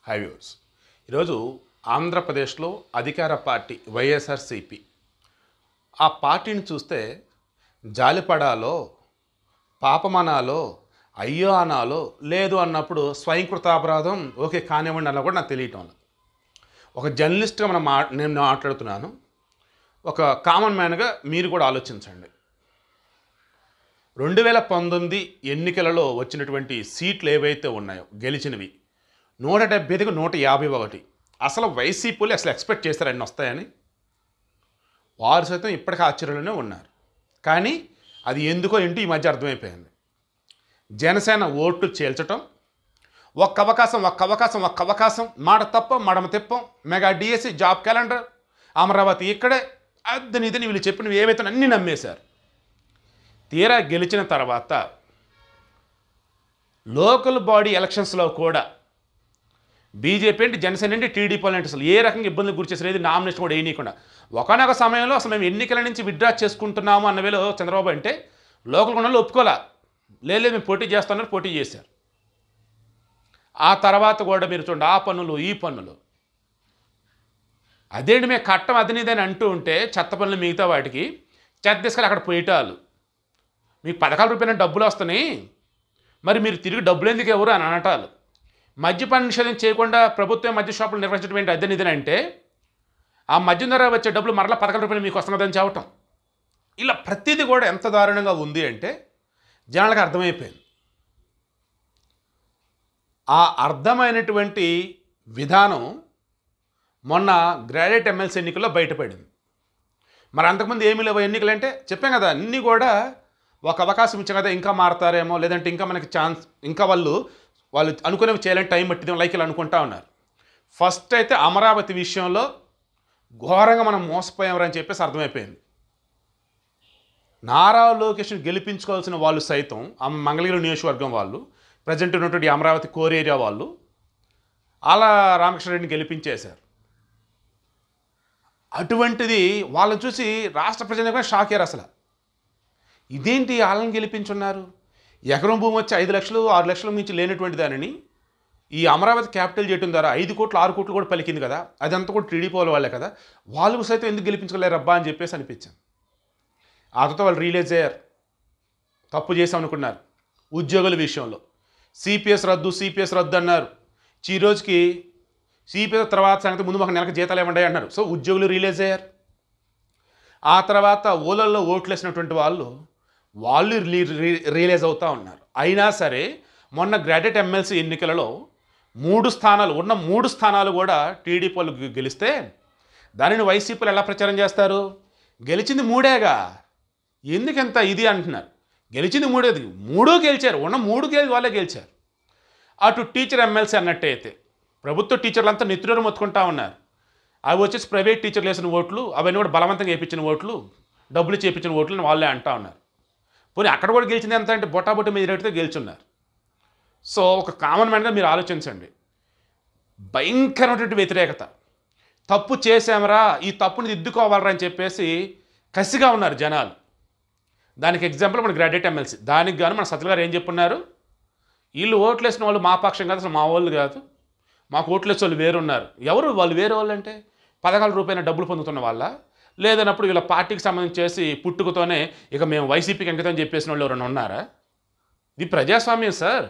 హైవ్యూర్స్ ఈరోజు ఆంధ్రప్రదేశ్లో అధికార పార్టీ వైఎస్ఆర్సిపి ఆ పార్టీని చూస్తే జాలిపడాలో పాపమనాలో అయ్యో అనాలో లేదు అన్నప్పుడు స్వయంకృతాపరాధం ఓకే కానివ్వండి అన్న కూడా నాకు తెలియటం లేదు. ఒక జర్నలిస్ట్గా మనం మా నేను మాట్లాడుతున్నాను ఒక కామన్ మ్యాన్గా మీరు కూడా ఆలోచించండి రెండు వేల పంతొమ్మిది ఎన్నికలలో వచ్చినటువంటి సీట్లు ఏవైతే ఉన్నాయో గెలిచినవి నూట డెబ్బైకి నూట యాభై ఒకటి అసలు వైసీపీలు అసలు ఎక్స్పెక్ట్ చేస్తారు అన్ని వస్తాయని వారు సైతం ఇప్పటికీ ఆశ్చర్యంలోనే ఉన్నారు కానీ అది ఎందుకో ఏంటి ఈ మధ్య అర్థమైపోయింది జనసేన ఓట్లు చేల్చటం ఒక్క అవకాశం ఒక్క అవకాశం ఒక్క అవకాశం మాట తప్ప మడమ తిప్పం mega DSC job calendar Amaravati ఇక్కడే అద్దని ఇదని వీళ్ళు చెప్పినవి ఏవైతే అన్నీ నమ్మేశారు తీరా గెలిచిన తర్వాత లోకల్ బాడీ ఎలక్షన్స్లో కూడా బీజేపీ అంటే జనసేన అంటే టీడీపీ అంటే అసలు ఏ రకంగా ఇబ్బంది గురి చేసేది నామినేషన్ కూడా వేయనీయకుండా ఒకనొక సమయంలో అసలు మేము ఎన్నికల నుంచి విత్డ్రా చేసుకుంటున్నాము అన్న వేళ చంద్రబాబు అంటే లోకల్ గుణాలు ఒప్పుకోలే లేదు లేదు మేము పోటీ చేస్తామని పోటీ చేశారు ఆ తర్వాత కూడా మీరు చూడండి ఆ పన్నులు ఈ పన్నులు అదేంటి మేము కట్టం అదినిదని అంటూ ఉంటే చెత్త పనులు మిగతా వాటికి చెత్త తీసుకెళ్ళి అక్కడ పోయటాలు మీకు పథకాల రూపాయల డబ్బులు వస్తున్నాయి మరి మీరు తిరిగి డబ్బులు ఎందుకు ఎవరు అని అనటాలు మద్యపాన నిషేధం చేయకుండా ప్రభుత్వం మద్య షాపులు నిర్వహించడం ఏంటి అద్దె నిధి అంటే ఆ మద్యం ద్వారా వచ్చే డబ్బులు మరలా పథకాల రూపాయలు మీకు వస్తున్నదని చెప్పటం ఇలా ప్రతిదీ కూడా ఎంత దారుణంగా ఉంది అంటే జనాలకు అర్థమైపోయింది ఆ అర్థమైనటువంటి విధానం మొన్న గ్రాడ్యుయేట్ ఎమ్మెల్సీ ఎన్నికల్లో బయటపడింది మరి అంతకుముందు ఏమీ లేవు ఎన్నికలు అంటే చెప్పాం కదా అన్నీ కూడా ఒక అవకాశం ఇచ్చాం కదా ఇంకా మారతారేమో లేదంటే ఇంకా మనకి ఛాన్స్ ఇంకా వాళ్ళు వాళ్ళు అనుకునేవి చేయాలని టైం పట్టింది లైక్ ఇలా అనుకుంటా ఉన్నారు ఫస్ట్ అయితే అమరావతి విషయంలో ఘోరంగా మనం మోసపోయామని చెప్పేసి అర్థమైపోయింది నారా లోకేష్ని గెలిపించుకోవాల్సిన వాళ్ళు సైతం ఆ మంగళగిరి నియోజకవర్గం వాళ్ళు ప్రజెంట్ ఉన్నటువంటి అమరావతి కోర్ ఏరియా వాళ్ళు అలా రామకృష్ణారెడ్డిని గెలిపించేశారు అటువంటిది వాళ్ళని చూసి రాష్ట్ర ప్రజలు కూడా షాక్ అయ్యారు అసలు ఇదేంటి వాళ్ళని గెలిపించున్నారు ఎకరం భూమి వచ్చి ఐదు లక్షలు ఆరు లక్షల మించి లేనటువంటి దానిని ఈ అమరావతి క్యాపిటల్ చేయడం ద్వారా ఐదు కోట్లు ఆరు కోట్లు కూడా పలికింది కదా అదంతా కూడా టీడీపీ వాళ్ళ వాళ్ళే కదా వాళ్ళు సైతం ఎందుకు గెలిపించగలేరు అబ్బా అని చెప్పేసి అనిపించాను ఆ తర్వాత వాళ్ళు రియలైజ్ అయ్యారు తప్పు చేసాం అనుకున్నారు ఉద్యోగుల విషయంలో సిపిఎస్ రద్దు సిపిఎస్ రద్దు అన్నారు ఈ రోజుకి సిపిఎస్ తర్వాత సంగతి ముందు మాకు నెలకు జీతాలు ఇవ్వండి అన్నారు సో ఉద్యోగులు రియలైజ్ అయ్యారు ఆ తర్వాత ఓలల్లో ఓట్లు వేసినటువంటి వాళ్ళు వాళ్ళు రి- రి- రియలైజ్ అవుతూ ఉన్నారు అయినా సరే మొన్న గ్రాడ్యుయేట్ ఎమ్మెల్సీ ఎన్నికలలో మూడు స్థానాలు ఉన్న మూడు స్థానాలు కూడా టీడీపీ వాళ్ళు గె- గెలిస్తే దానిని వైసీపీలు ఎలా ప్రచారం చేస్తారు గెలిచింది మూడేగా ఎందుకంత ఇది అంటున్నారు గెలిచింది మూడేది మూడు గెలిచారు ఉన్న మూడు గెలి వాళ్ళే గెలిచారు అటు టీచర్ ఎమ్మెల్సీ అన్నట్టయితే ప్రభుత్వ టీచర్లంతా నెత్తురు మొత్తుకుంటా ఉన్నారు అవి వచ్చేసి ప్రైవేట్ టీచర్లు వేసిన ఓట్లు అవన్నీ కూడా బలవంతంగా వేయించిన ఓట్లు డబ్బులు చేయించిన ఓట్లు అని వాళ్ళే అంటా ఉన్నారు పోనీ అక్కడ కూడా గెలిచింది ఎంత అంటే బొటాబొట్టి మెజారిటీతో గెలుచున్నారు సో ఒక కామన్ మ్యాన్గా మీరు ఆలోచించండి భయంకరమైనటువంటి వ్యతిరేకత తప్పు చేసామరా ఈ తప్పుని దిద్దుకోవాలరా అని చెప్పేసి కసిగా ఉన్నారు జనాలు దానికి ఎగ్జాంపుల్ మన గ్రాడ్యుయేట్ ఎమ్మెల్సీ దానికి గాను మన సత్య గారు ఏం చెప్పున్నారు వీళ్ళు ఓట్లు వేసిన వాళ్ళు మా పక్షం కాదు అసలు మా వాళ్ళు కాదు మాకు ఓట్లు వేసే వాళ్ళు వేరున్నారు ఎవరు వాళ్ళు వేరే వాళ్ళు అంటే పథకాల రూపాయల డబ్బులు పొందుతున్న వాళ్ళ లేదన్నప్పుడు వీళ్ళ పార్టీకి సంబంధించి చేసి పుట్టుకతోనే ఇక మేము వైసీపీకి అంకితం చెప్పేసిన వాళ్ళు ఎవరైనా ఉన్నారా ఇది ప్రజాస్వామ్యం సార్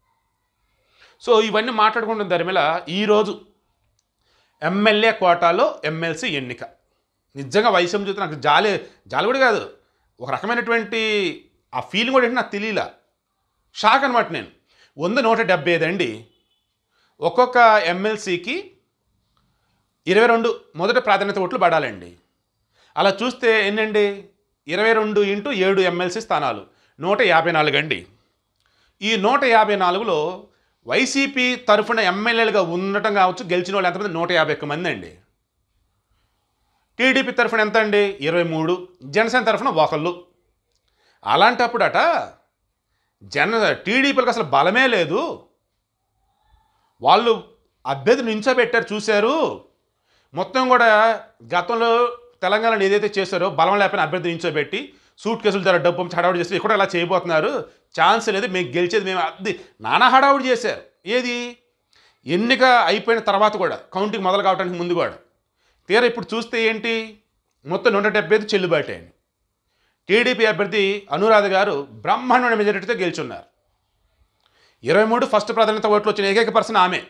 సో ఇవన్నీ మాట్లాడుకుంటున్న ధర్మిల ఈరోజు ఎమ్మెల్యే కోటాలో ఎమ్మెల్సీ ఎన్నిక నిజంగా వైసీపీ చూస్తే నాకు జాలి జాలి కూడా కాదు ఒక రకమైనటువంటి ఆ ఫీలింగ్ కూడా ఏంటి నాకు తెలియలా షాక్ అనమాట నేను వంద నూట డెబ్బై ఐదు అండి ఒక్కొక్క ఎమ్మెల్సీకి ఇరవై రెండు మొదటి ప్రాధాన్యత ఓట్లు పడాలండి అలా చూస్తే ఎన్నండి ఇరవై రెండు ఇంటూ ఏడు ఎమ్మెల్సీ స్థానాలు నూట యాభై నాలుగు అండి ఈ నూట యాభై నాలుగులో వైసీపీ తరఫున ఎమ్మెల్యేలుగా ఉండటం కావచ్చు గెలిచిన వాళ్ళు ఎంతమంది నూట యాభై ఒక్క మంది అండి టీడీపీ తరఫున ఎంత అండి ఇరవై మూడు జనసేన తరఫున ఒకళ్ళు అలాంటప్పుడట జన టీడీపీలకు అసలు బలమే లేదు వాళ్ళు అభ్యర్థి నించోబెట్టారు చూశారు మొత్తం కూడా గతంలో తెలంగాణలో ఏదైతే చేశారో బలం లేకపోయినా అభ్యర్థి నించోబెట్టి సూట్ కేసుల ద్వారా డబ్బు పంపించి హడావుడి చేసి ఇక్కడ ఇలా చేయబోతున్నారు ఛాన్స్ లేదు మేము గెలిచేది మేము అది నానా హడావుడి చేశారు ఏది ఎన్నిక అయిపోయిన తర్వాత కూడా కౌంటింగ్ మొదలు కావడానికి ముందు కూడా తీరా ఇప్పుడు చూస్తే ఏంటి మొత్తం నూట డెబ్బై ఐదు చెల్లుబాటు అయింది టీడీపీ అభ్యర్థి అనురాధ గారు బ్రహ్మాండమైన మెజారిటీతో గెలుచున్నారు ఇరవై మూడు ఫస్ట్ ప్రాధాన్యత ఓట్లు వచ్చిన ఏకైక పర్సన్ ఆమె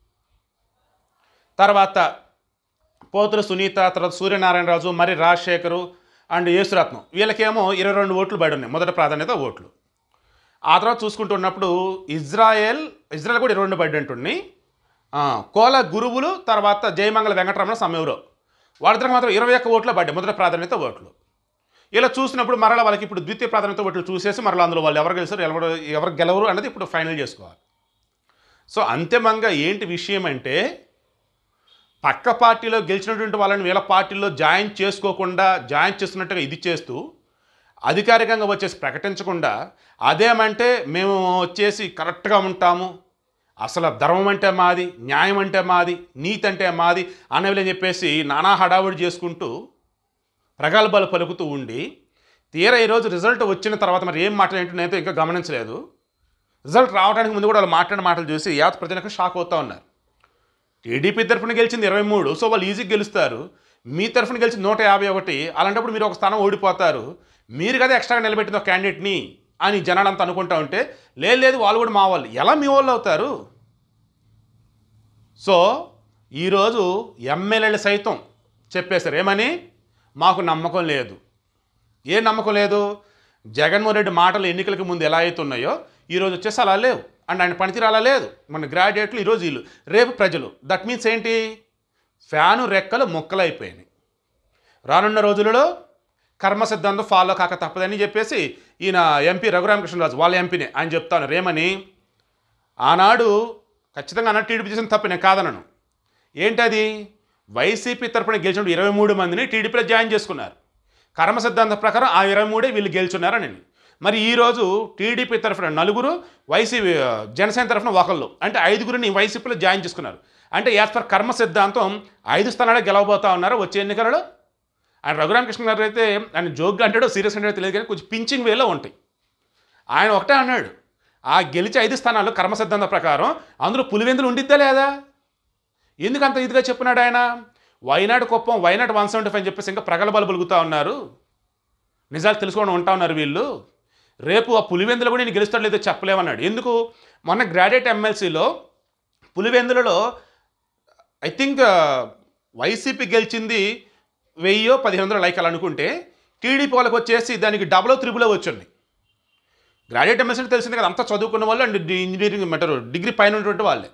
తర్వాత పోతుల సునీత తర్వాత సూర్యనారాయణరాజు మరి రాజశేఖరు అండ్ యేసురత్నం వీళ్ళకేమో ఇరవై రెండు ఓట్లు బయట ఉన్నాయి మొదటి ప్రాధాన్యత ఓట్లు ఆ తర్వాత చూసుకుంటున్నప్పుడు ఇజ్రాయెల్ ఇజ్రాయెల్ కూడా ఇరవై రెండు బయట ఉంటుంది కోల గురువులు తర్వాత జయమంగళ వెంకటరమణ సమయంలో వాళ్ళిద్దరికి మాత్రం ఇరవై ఒక్క ఓట్లు పడ్డాయి మొదటి ప్రాధాన్యత ఓట్లు ఇలా చూసినప్పుడు మరలా వాళ్ళకి ఇప్పుడు ద్వితీయ ప్రాధాన్యత ఓట్లు చూసేసి మరలా అందులో వాళ్ళు ఎవరు గెలుస్తారు ఎవరు ఎవరు గెలవరు అనేది ఇప్పుడు ఫైనల్ చేసుకోవాలి సో అంతిమంగా ఏంటి విషయం అంటే పక్క పార్టీలో గెలిచినటువంటి వాళ్ళని వీళ్ళ పార్టీలో జాయిన్ చేసుకోకుండా జాయిన్ చేస్తున్నట్టుగా ఇది చేస్తూ అధికారికంగా వచ్చేసి ప్రకటించకుండా అదేమంటే మేము వచ్చేసి కరెక్ట్గా ఉంటాము అసలు ధర్మం అంటే మాది న్యాయం అంటే మాది నీతి అంటే మాది అనేవిలని చెప్పేసి నానా హడావుడి చేసుకుంటూ ప్రగల్భాలు పలుకుతూ ఉండి తీరా ఈరోజు రిజల్ట్ వచ్చిన తర్వాత మరి ఏం మాట్లాడేంటో నేనైతే ఇంకా గమనించలేదు రిజల్ట్ రావడానికి ముందు కూడా వాళ్ళు మాట్లాడిన మాటలు చూసి యావత్ ప్రజలకు షాక్ అవుతా ఉన్నారు టీడీపీ తరఫున గెలిచింది ఇరవై మూడు సో వాళ్ళు ఈజీగా గెలుస్తారు మీ తరఫున గెలిచింది నూట యాభై ఒకటి అలాంటప్పుడు మీరు ఒక స్థానం ఓడిపోతారు మీరు కదా ఎక్స్ట్రాగా నిలబెట్టిన ఒక క్యాండిడేట్ని అని జనాలంతా అనుకుంటా ఉంటే లేదు లేదు వాళ్ళు కూడా మా వాళ్ళు ఎలా మీ వాళ్ళు అవుతారు సో ఈరోజు ఎమ్మెల్యేలు సైతం చెప్పేశారు ఏమని మాకు నమ్మకం లేదు ఏ నమ్మకం లేదు జగన్మోహన్ రెడ్డి మాటలు ఎన్నికలకు ముందు ఎలా అయితే ఉన్నాయో ఈరోజు వచ్చేసి అలా లేవు అండ్ ఆయన పనితీరు అలా లేదు మన గ్రాడ్యుయేట్లు ఈరోజు వీళ్ళు రేపు ప్రజలు దట్ మీన్స్ ఏంటి ఫ్యాను రెక్కలు మొక్కలైపోయినాయి రానున్న రోజులలో కర్మ సిద్ధాంతం ఫాలో కాక తప్పదని చెప్పేసి ఈయన ఎంపీ రఘురామకృష్ణరాజు వాళ్ళ ఎంపీనే ఆయన చెప్తాను రేమని ఆనాడు ఖచ్చితంగా అన్నట్టు టీడీపీ చేసిన తప్పు నేను కాదనను ఏంటది వైసీపీ తరపున గెలిచిన ఇరవై మూడు మందిని టీడీపీలో జాయిన్ చేసుకున్నారు కర్మ సిద్ధాంత ప్రకారం ఆ ఇరవై మూడే వీళ్ళు గెలుచున్నారని మరి ఈరోజు టీడీపీ తరఫున నలుగురు వైసీపీ జనసేన తరఫున ఒకళ్ళు అంటే ఐదుగురిని వైసీపీలో జాయిన్ చేసుకున్నారు అంటే యాజ్ పర్ కర్మ సిద్ధాంతం ఐదు స్థానాలే గెలవబోతా ఉన్నారు వచ్చే ఎన్నికలలో ఆయన రఘురామకృష్ణ గారు అయితే ఆయన జోక్గా అంటాడో సీరియస్ అంటాడో తెలియదు కానీ కొంచెం పించింగ్ వేలో ఉంటాయి ఆయన ఒకటే అన్నాడు ఆ గెలిచే ఐదు స్థానాలు కర్మ సిద్ధాంత ప్రకారం అందులో పులివెందులు ఉండిద్దా లేదా ఎందుకు అంత ఇదిగా చెప్పినాడు ఆయన why not Kuppam why not one seventy five చెప్పేసి ఇంకా ప్రగల్భాలు పలుకుతా ఉన్నారు నిజాలు తెలుసుకోవడం ఉంటా ఉన్నారు వీళ్ళు రేపు ఆ పులివెందులు కూడా నేను గెలుస్తాడు లేదో చెప్పలేమన్నాడు ఎందుకు మొన్న గ్రాడ్యుయేట్ ఎమ్మెల్సీలో పులివెందులలో ఐ థింక్ వైసీపీ గెలిచింది వెయ్యో పదిహేను వందల లైకాలు అనుకుంటే టీడీపీ వాళ్ళకి వచ్చేసి దానికి డబుల్ త్రిబుల్ వచ్చింది గ్రాడ్యుయేట్ ఎమ్మెల్సీ అంటే తెలిసింది కదా అంతా చదువుకున్న వాళ్ళు అండ్ డి- ఇంజనీరింగ్ అంటారు డిగ్రీ పైన ఉన్నటువంటి వాళ్ళే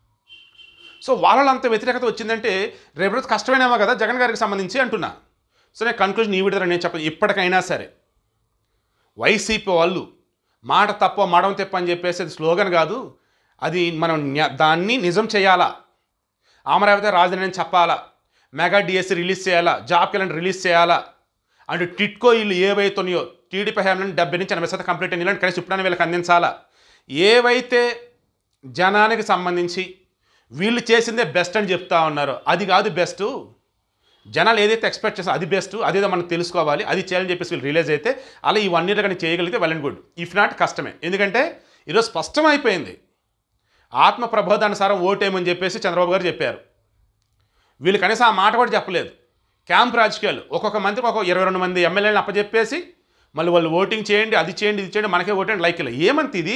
సో వాళ్ళలో అంత వ్యతిరేకత వచ్చిందంటే రేపు రోజు కష్టమేనేమో కదా జగన్ గారికి సంబంధించి అంటున్నా సో నేను కన్క్లూజన్ ఈ విడతాను నేను చెప్పను ఇప్పటికైనా సరే వైసీపీ వాళ్ళు మాట తప్ప మడం తెప్ప అని చెప్పేసి అది స్లోగన్ కాదు అది మనం న్య- దాన్ని నిజం చేయాలా అమరావతి రాజధాని అని చెప్పాలా మెగా డిఎస్సి రిలీజ్ చేయాలా జాబ్ క్యాలెండర్ రిలీజ్ చేయాలా అండ్ టిట్కో ఇల్లు ఏవైతున్నాయో టీడీపీ హయాంలో డెబ్బై నుంచి ఎనభై శాతం కంప్లీట్ అయిన ఇల్లు కనీసం ఇప్పుడైనా వీళ్ళకి అందించాలా ఏవైతే జనానికి సంబంధించి వీళ్ళు చేసిందే బెస్ట్ అని చెప్తా ఉన్నారు అది కాదు బెస్ట్ జనాలు ఏదైతే ఎక్స్పెక్ట్ చేస్తారో అది బెస్ట్ అదేదో మనం తెలుసుకోవాలి అది చేయాలని చెప్పేసి వీళ్ళు రిలీజ్ అయితే అలా ఈ వన్ ఇయర్ కానీ చేయగలిగితే well and good if not కష్టమే ఎందుకంటే ఈరోజు స్పష్టమైపోయింది ఆత్మ ప్రబోధానుసారం ఓటేమని చెప్పేసి చంద్రబాబు గారు చెప్పారు వీళ్ళు కనీసం ఆ మాట కూడా చెప్పలేదు క్యాంప్ రాజకీయాలు ఒక్కొక్క మంత్రికి ఒక ఇరవై రెండు మంది ఎమ్మెల్యేలను అప్పచెప్పేసి మళ్ళీ వాళ్ళు ఓటింగ్ చేయండి అది చేయండి ఇది చేయండి మనకే ఓటేయండి లైక్ ఇలా ఏమంత ఇది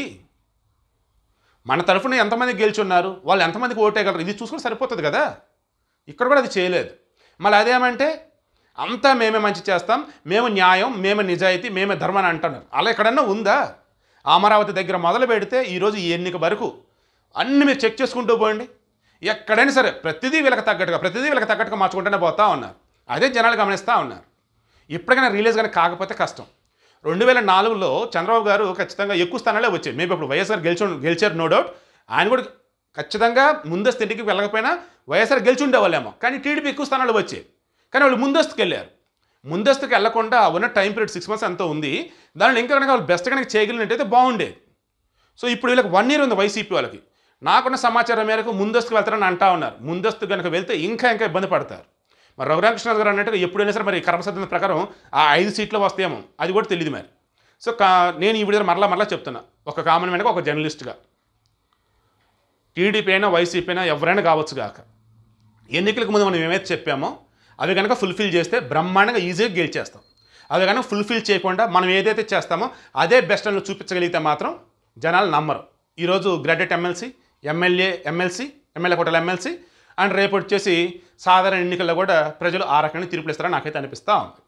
మన తరఫున ఎంతమంది గెలుచున్నారు వాళ్ళు ఎంతమందికి ఓటేయగలరు ఇది చూసుకుని సరిపోతుంది కదా ఇక్కడ కూడా అది చేయలేదు మళ్ళీ అదేమంటే అంతా మేమే మంచి చేస్తాం మేము న్యాయం మేము నిజాయితీ మేమే ధర్మం అని అంటున్నారు అలా ఎక్కడన్నా ఉందా అమరావతి దగ్గర మొదలు పెడితే ఈరోజు ఈ ఎన్నిక వరకు అన్ని మీరు చెక్ చేసుకుంటూ పోండి ఎక్కడైనా సరే ప్రతిదీ వీళ్ళకి తగ్గట్టుగా ప్రతిదీ వీళ్ళకి తగ్గట్టుగా మార్చుకుంటూనే పోతా ఉన్నారు అదే జనాలు గమనిస్తూ ఉన్నారు ఇప్పటికైనా రిలీజ్ కానీ కాకపోతే కష్టం రెండు వేల నాలుగులో చంద్రబాబు గారు ఖచ్చితంగా ఎక్కువ స్థానాలే వచ్చాయి మేబీ ఇప్పుడు వైఎస్ఆర్ గెలిచి గెలిచారు నో డౌట్ ఆయన కూడా ఖచ్చితంగా ముందస్తు ఇంటికి వెళ్ళకపోయినా వైఎస్ఆర్ గెలిచి ఉండేవాళ్ళేమో కానీ టీడీపీ ఎక్కువ స్థానాలు వచ్చాయి కానీ వాళ్ళు ముందస్తుకు వెళ్ళారు ముందస్తుకు వెళ్లకుండా ఉన్న టైం పీరియడ్ సిక్స్ మంత్స్ ఎంతో ఉంది దానిలో ఇంకా కనుక వాళ్ళు బెస్ట్ కనుక చేయగలిగినట్టయితే బాగుండేది సో ఇప్పుడు వీళ్ళకి వన్ ఇయర్ ఉంది వైసీపీ వాళ్ళకి నాకున్న సమాచారం మేరకు ముందస్తుకు వెళ్తారని అంటా ఉన్నారు ముందస్తు కనుక వెళ్తే ఇంకా ఇంకా ఇబ్బంది పడతారు మరి రఘురామకృష్ణ గారు అన్నట్టుగా ఎప్పుడైనా సరే మరి కర్మసద్ధం ప్రకారం ఆ ఐదు సీట్లు వస్తాయేమో అది కూడా తెలియదు మరి సో కా నేను ఈ విడుదల మరలా మరలా చెప్తున్నా ఒక కామన్ మ్యాన్గా ఒక జర్నలిస్ట్గా టీడీపీ అయినా వైసీపీ అయినా ఎవరైనా కావచ్చు కాక ఎన్నికలకు ముందు మనం ఏమైతే చెప్పామో అవి కనుక ఫుల్ఫిల్ చేస్తే బ్రహ్మాండంగా ఈజీగా గెలిచేస్తాం అవి కనుక ఫుల్ఫిల్ చేయకుండా మనం ఏదైతే చేస్తామో అదే బెస్ట్ అని చూపించగలిగితే మాత్రం జనాలు నమ్మరు ఈరోజు graduate MLC MLA MLC MLA కోటల ఎమ్మెల్సీ అండ్ రేపు వచ్చేసి సాధారణ ఎన్నికల్లో కూడా ప్రజలు ఆ రకంగా తీర్పులు ఇస్తారని నాకైతే అనిపిస్తూ ఉంది